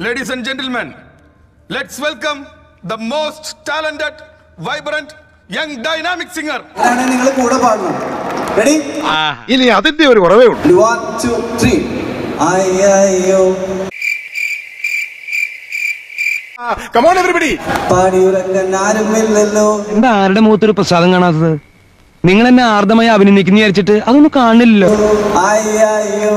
Ladies and gentlemen, let's welcome the most talented, vibrant, young, dynamic singer. അങ്ങനെയാണെങ്കിൽ നിങ്ങൾ കൂടെ പാടണം റെഡി ഇനി അതിന്റെ ഒരു കുറവേ ഉള്ളൂ വൺ ടു ത്രീ അയ്യോ കമോൺ എവരിബഡി പാടിയുറക്കാൻ ആരുമില്ലല്ലോ എന്താ ആരുടെ മുഖത്തൊരു പ്രസാദം കാണാത്തത് നിങ്ങൾ എന്നെ ആർദ്രമായി അഭിനന്ദിക്കുന്ന വിചാരിച്ചിട്ട് അതൊന്നും കാണില്ലല്ലോ അയ്യോ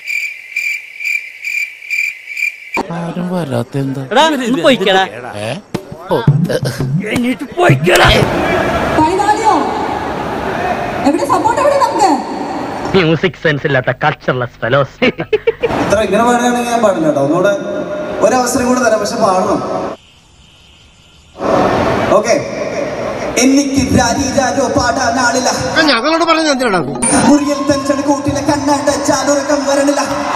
കളിതാളിയോ എവിടെ സപ്പോർട്ട് എവിടെ നമുക്ക് മ്യൂസിക് സെൻസ് ഇല്ലാത്ത കൾച്ചർലെസ് ഫെലോസ് ഇത്ര ഇങ്ങനെ പാടുകയാണെങ്കിൽ ഞാൻ പാടില്ല കേട്ടോ ഒന്നുകൂടെ ഒരവസരം കൂടെ തരാം പക്ഷെ പാടണം ഓക്കെ എനിക്ക് രാരീരാരോ പാടാൻ ആളില്ല ഞങ്ങളോട് പറഞ്ഞ എന്തിനാണ് മുറിയിൽ തെഞ്ചണ് കൂട്ടിലെ കണ്ണാണ്ട ചാലുറക്കം വരണില്ല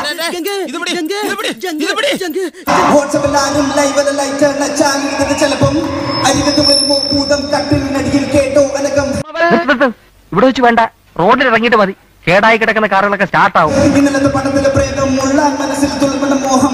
വാട്സപ്പിൽ ആരും ലൈവല ലൈറ്റ് ചാലിരുന്നത് ചിലപ്പം അരികത്ത് വരുമ്പോ ഭൂതം കട്ടിലിനടിയിൽ കേട്ടോ അനക്കം ഇവിടെ വെച്ച് വേണ്ട റോഡിൽ ഇറങ്ങിയിട്ട് മതി കേടായി കിടക്കുന്ന കാറുകളൊക്കെ സ്റ്റാർട്ട് ആവും ഇന്നലത്തെ പണത്തിലെ പ്രേതം മുള്ള മനസ്സിൽ തുളുമ്പണ മോഹം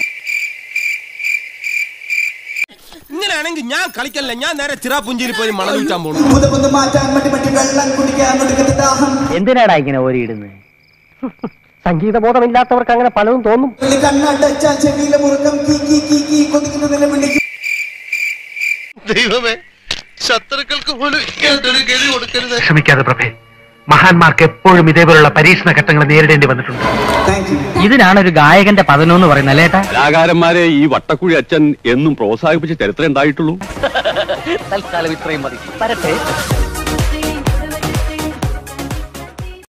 ഇങ്ങനെയാണെങ്കിൽ ഞാൻ കളിക്കല്ല ഞാൻ നേരെ ചിറാപുഞ്ചിയിൽ പോയി മണൽ വിൽക്കാൻ പോകണം പുതപ്പൊന്ന് മാറ്റാൻ മട്ടി മട്ടി വെള്ളം കുടിക്കാൻ ഒടുക്കത്തെ ദാഹം എന്തിനാടാ ഇങ്ങനെ ഓരിയിടുന്നത് സംഗീതബോധമില്ലാത്തവർക്ക് അങ്ങനെ പലതും തോന്നും പുള്ളി കണ്ണടച്ച ചെവിയിലെ മുറുക്കം കീ കീ കീ കീ കൊതിക്കുന്നതിനെ വിളിക്കും ദൈവമേ ശത്രുക്കൾക്ക് പോലും ഇങ്ങനൊരു ഗതി കൊടുക്കരുത് ശ്രമിക്കാതെ പ്രഭേ മഹാന്മാർക്ക് എപ്പോഴും ഇതേപോലുള്ള പരീക്ഷണ ഘട്ടങ്ങൾ നേരിടേണ്ടി വന്നിട്ടുണ്ട് താങ്ക് യു ഇതിനാണ് ഒരു ഗായകന്റെ പതനം എന്ന് പറയുന്നത് അല്ലേട്ടാ കലാകാരന്മാരെ ഈ വട്ടക്കുഴി അച്ഛൻ എന്നും പ്രോത്സാഹിപ്പിച്ച ചരിത്രം ഉണ്ടായിട്ടുള്ളൂ തൽക്കാലം ഇത്രയും മതി വരട്ടെ